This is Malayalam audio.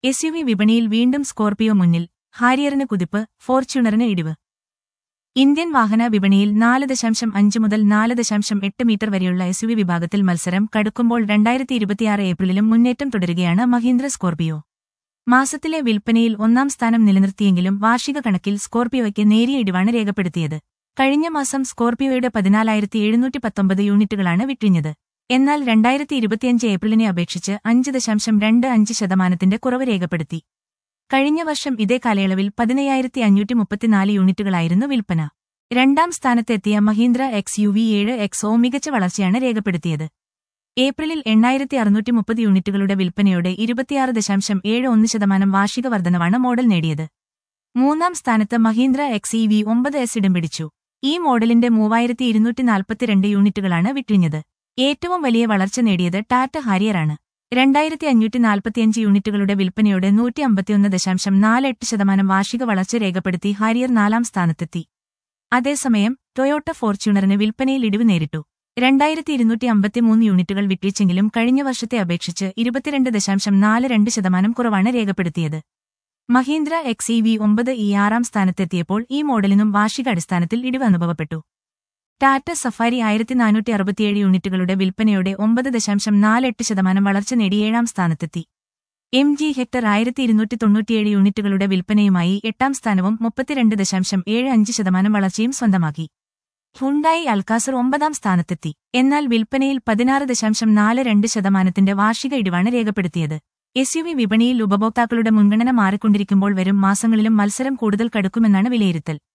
എസ് യു വി വിപണിയിൽ വീണ്ടും സ്കോർപിയോ മുന്നിൽ ഹാരിയറിന് കുതിപ്പ് ഫോർച്യൂണറിന് ഇടിവ് ഇന്ത്യൻ വാഹന വിപണിയിൽ നാല് ദശാംശം അഞ്ച് മുതൽ നാല് ദശാംശം എട്ട് മീറ്റർ വരെയുള്ള എസ് യു വി വിഭാഗത്തിൽ മത്സരം കടുക്കുമ്പോൾ രണ്ടായിരത്തി ഇരുപത്തിയാറ് ഏപ്രിലിലും മുന്നേറ്റം തുടരുകയാണ് മഹീന്ദ്ര സ്കോർപിയോ മാസത്തിലെ വിൽപ്പനയിൽ ഒന്നാം സ്ഥാനം നിലനിർത്തിയെങ്കിലും വാർഷിക കണക്കിൽ സ്കോർപിയോയ്ക്ക് നേരിയ ഇടിവാണ് രേഖപ്പെടുത്തിയത് കഴിഞ്ഞ മാസം സ്കോർപിയോയുടെ പതിനാലായിരത്തി എഴുന്നൂറ്റി പത്തൊമ്പത് യൂണിറ്റുകളാണ് വിറ്റിഞ്ഞത് എന്നാൽ രണ്ടായിരത്തി ഇരുപത്തിയഞ്ച് ഏപ്രിലിനെ അപേക്ഷിച്ച് അഞ്ച് ദശാംശം രണ്ട് അഞ്ച് ശതമാനത്തിന്റെ കുറവ് രേഖപ്പെടുത്തി കഴിഞ്ഞ വർഷം ഇതേ കാലയളവിൽ പതിനയ്യായിരത്തി അഞ്ഞൂറ്റി മുപ്പത്തിനാല് യൂണിറ്റുകളായിരുന്നു വിൽപ്പന രണ്ടാം സ്ഥാനത്തെത്തിയ മഹീന്ദ്ര എക്സ് യു വി ഏഴ് എക്സോ മികച്ച വളർച്ചയാണ് രേഖപ്പെടുത്തിയത് ഏപ്രിലിൽ എണ്ണായിരത്തി അറുന്നൂറ്റി മുപ്പത് യൂണിറ്റുകളുടെ വിൽപ്പനയോടെ ഇരുപത്തിയാറ് ദശാംശം ഏഴ് ഒന്ന് ശതമാനം വാർഷിക വർധനവാണ് മോഡൽ നേടിയത് മൂന്നാം സ്ഥാനത്ത് മഹീന്ദ്ര എക്സ് ഇ വി ഒമ്പത് എസ് ഇടം പിടിച്ചു ഈ മോഡലിന്റെ മൂവായിരത്തി ഇരുന്നൂറ്റി നാൽപ്പത്തിരണ്ട് യൂണിറ്റുകളാണ് വിറ്റിഞ്ഞത് ഏറ്റവും വലിയ വളർച്ച നേടിയത് ടാറ്റ ഹാരിയറാണ് രണ്ടായിരത്തി അഞ്ഞൂറ്റി നാൽപ്പത്തിയഞ്ച് യൂണിറ്റുകളുടെ വിൽപ്പനയോടെ നൂറ്റി അമ്പത്തിയൊന്ന് ദശാംശം നാല് എട്ട് ശതമാനം വാർഷിക വളർച്ച രേഖപ്പെടുത്തി ഹാരിയർ നാലാം സ്ഥാനത്തെത്തി അതേസമയം ടൊയോട്ട ഫോർച്യൂണറിന് വിൽപ്പനയിൽ ഇടിവ് നേരിട്ടു രണ്ടായിരത്തി ഇരുന്നൂറ്റി അമ്പത്തിമൂന്ന് യൂണിറ്റുകൾ വിറ്റിച്ചെങ്കിലും കഴിഞ്ഞ വർഷത്തെ അപേക്ഷിച്ച് ഇരുപത്തിരണ്ട് ദശാംശം നാല് രണ്ട് ശതമാനം കുറവാണ് രേഖപ്പെടുത്തിയത് മഹീന്ദ്ര എക്സ് ഇ വി ഒമ്പത് ഈ ആറാം സ്ഥാനത്തെത്തിയപ്പോൾ ഈ മോഡലിനും വാർഷിക അടിസ്ഥാനത്തിൽ ഇടിവ് അനുഭവപ്പെട്ടു ടാറ്റ സഫാരി ആയിരത്തി നാനൂറ്റി അറുപത്തിയേഴ് യൂണിറ്റുകളുടെ വിൽപ്പനയോടെ ഒമ്പത് ദശാംശം നാല് എട്ട് ശതമാനം വളർച്ച നേടി ഏഴാം സ്ഥാനത്തെത്തി എം ജി ഹെക്ടർ ആയിരത്തി ഇരുന്നൂറ്റി തൊണ്ണൂറ്റിയേഴ് യൂണിറ്റുകളുടെ വിൽപ്പനയുമായി എട്ടാം സ്ഥാനവും മുപ്പത്തിരണ്ട് ദശാംശം ഏഴ് അഞ്ച് ശതമാനം വളർച്ചയും സ്വന്തമാക്കി ഹുണ്ടായി അൽക്കാസർ ഒമ്പതാം സ്ഥാനത്തെത്തി എന്നാൽ വിൽപ്പനയിൽ പതിനാറ് ദശാംശം നാല് രണ്ട് ശതമാനത്തിന്റെ വാർഷിക ഇടിവാണ് രേഖപ്പെടുത്തിയത് എസ് യു വി വിപണിയിൽ ഉപഭോക്താക്കളുടെ മുൻഗണന മാറിക്കൊണ്ടിരിക്കുമ്പോൾ വരും മാസങ്ങളിലും മത്സരം കൂടുതൽ കടുക്കുമെന്നാണ് വിലയിരുത്തൽ